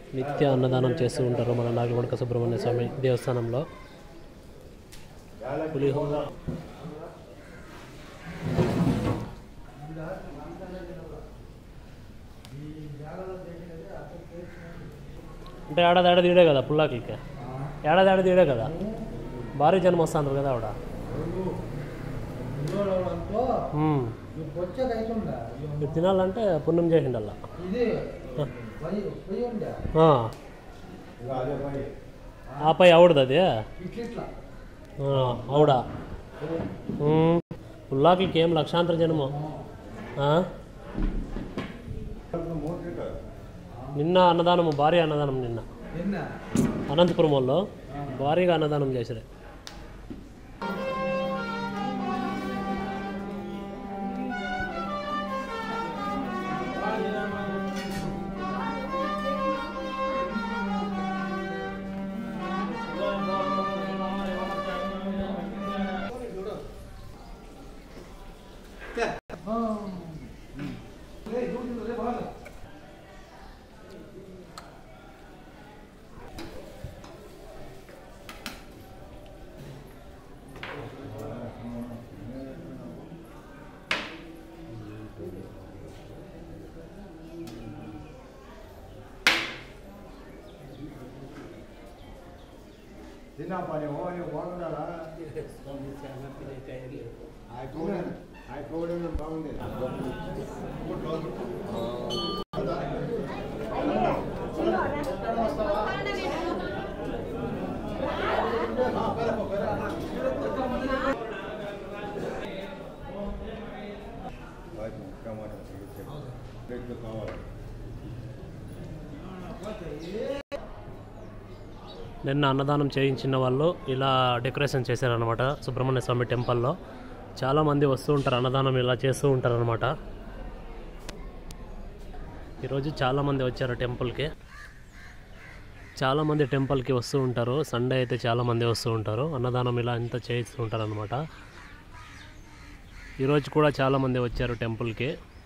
నిత్య అన్నదానం చేస్తూ ఉంటారు మన నాగమడక సుబ్రహ్మణ్య స్వామి దేవస్థానంలో పులిహోర అంటే ఏడాది ఏడాది ఈడే కదా పుల్లాకికి ఏడాది ఏడాది ఈడే కదా భారీ జనం వస్తున్నారు కదా ఆవిడ ఇందులో ఉమ్. వచ్చేది అవుతుందా ఇది తినాలంటే పుణ్యం చేసిండల్లా ఇది పొయ్యి పొయ్యి ఉందా ఆ. ఆ పై ఆవిడది అది ఇట్లా ఇట్లా ఆ, ఆవిడ ఉమ్. పుల్లాకికి ఏం లక్షాంతర జనము ఆ? నిన్న అన్నదానము భారీ అన్నదానం నిన్న నిన్న అనంతపురం వాళ్ళు భారీగా అన్నదానం చేశారు తిన్నా పని ఓ నీవు బాగున్నారా ఆ కోడి ఆ కోడి బాగుంది కావాలి నిన్న అన్నదానం చేయించిన వాళ్ళు ఇలా డెకరేషన్ చేశారనమాట సుబ్రహ్మణ్య స్వామి టెంపుల్లో చాలామంది వస్తూ ఉంటారు అన్నదానం ఇలా చేస్తూ ఉంటారు అనమాట ఈరోజు చాలామంది వచ్చారు టెంపుల్కి చాలామంది టెంపుల్కి వస్తూ ఉంటారు సండే అయితే చాలామంది వస్తూ ఉంటారు అన్నదానం ఇలా ఇంత చేయిస్తూ ఉంటారు అనమాట ఈరోజు కూడా చాలామంది వచ్చారు టెంపుల్కి